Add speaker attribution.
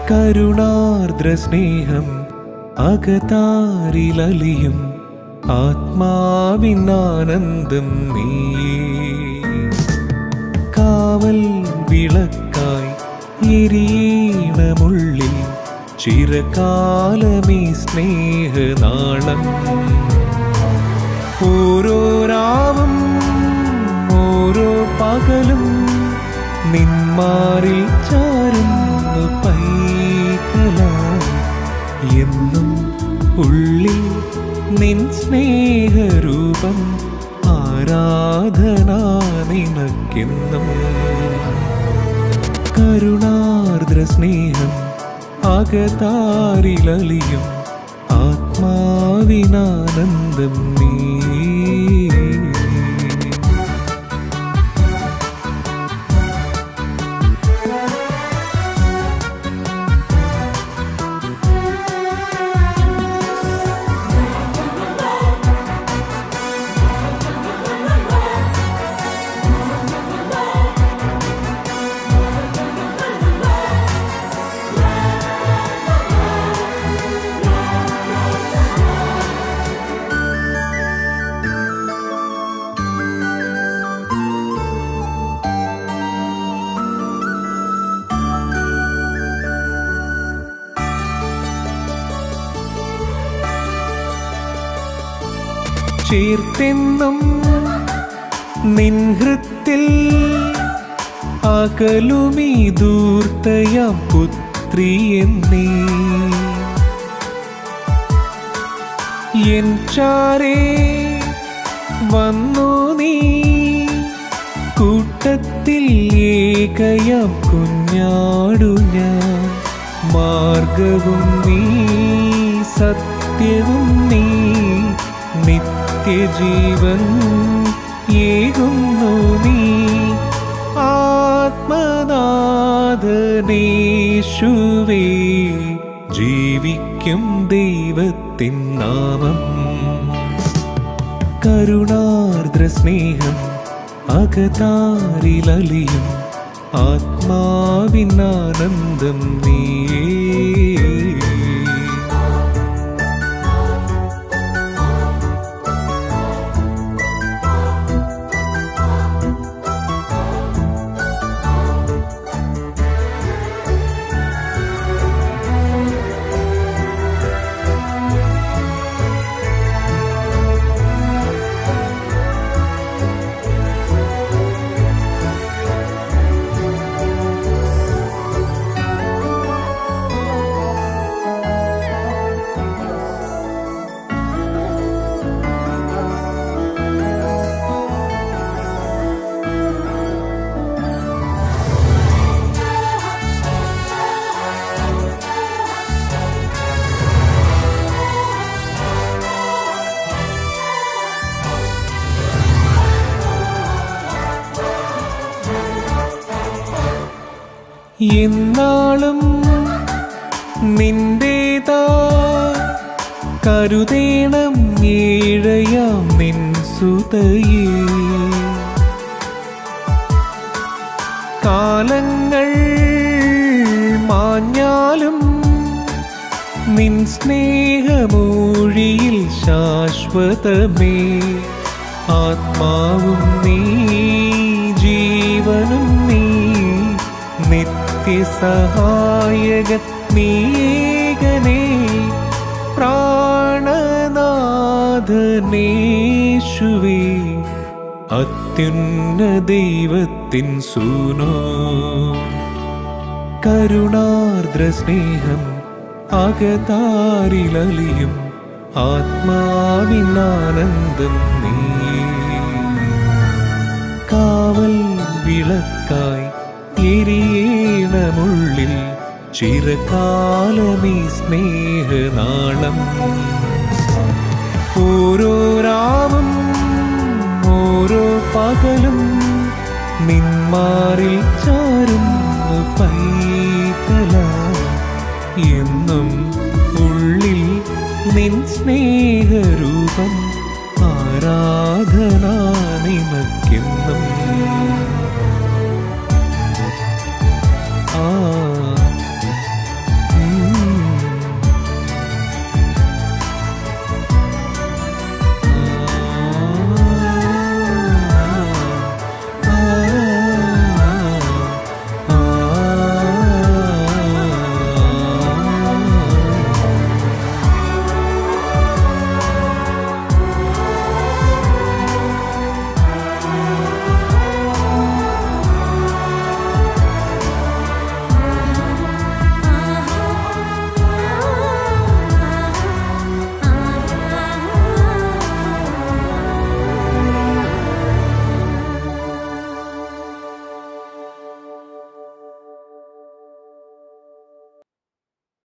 Speaker 1: കരുണാർദ്ര സ്നേഹം അകതാരിലലിയും ആത്മാവിനാനന്ദം നീയേ കാവൽ വിളക്കായി എരിയണമുള്ളിൽ ചിരകാലമീ സ്നേഹനാളം ഓരോ രാവും ഓരോ പകലും നിന്മാറിൽ ചാരുന്നു പൈകലായി എന്നും ഉള്ളിൽ നിൻ സ്നേഹരൂപം ആരാധന നിനക്കെന്നും കരുണാർദ്ര സ്നേഹം അകതാരിലലിയും ആത്മാവിനാനന്ദം നീ ചേർത്തെന്നും നിൻ ഹൃത്തിൽ അകലുമീ ദൂർത്തയാം പുത്രി എന്നീ എൻ ചാരേ വന്നു നീ കൂട്ടത്തിൽ ഏകയാം കുഞ്ഞാടു ഞാൻ മാർഗവും നീ സത്യവും നീ നിത്യജീവൻ ഏകുന്നു നീ ആത്മനാഥനേശുവേ ജീവിക്കും ദൈവത്തിൻ നാമം കരുണാർദ്ര സ്നേഹം അകതാരിലലിയും ആത്മാവിനാനന്ദം നീയേ എന്നാളും നിന്റേതാ കരുതേണം ഏഴയാം നിൻ സുതയേ കാലങ്ങൾ മാഞ്ഞാലും നിൻ സ്നേഹമൂഴിയിൽ ശാശ്വതമേ ആത്മാവും നീ ജീവനും നീ നിത്യസഹായകൻ നീകനേ പ്രാണനാഥനേശുവേ അത്യുന്ന ദൈവത്തിൻ സൂനോ കരുണാർദ്ര സ്നേഹം അകതാരിലലിയും ആത്മാവിനാനന്ദം നീ കാവൽ വിളക്കായി എരിയണമുള്ളിൽ ചിരകാലമീ സ്നേഹനാളം ഓരോ രാവും ഓരോ പകലും നിന്മാറിൽ ചാരുന്നു പൈതല എന്നും ഉള്ളിൽ നിൻ സ്നേഹരൂപം ആരാധന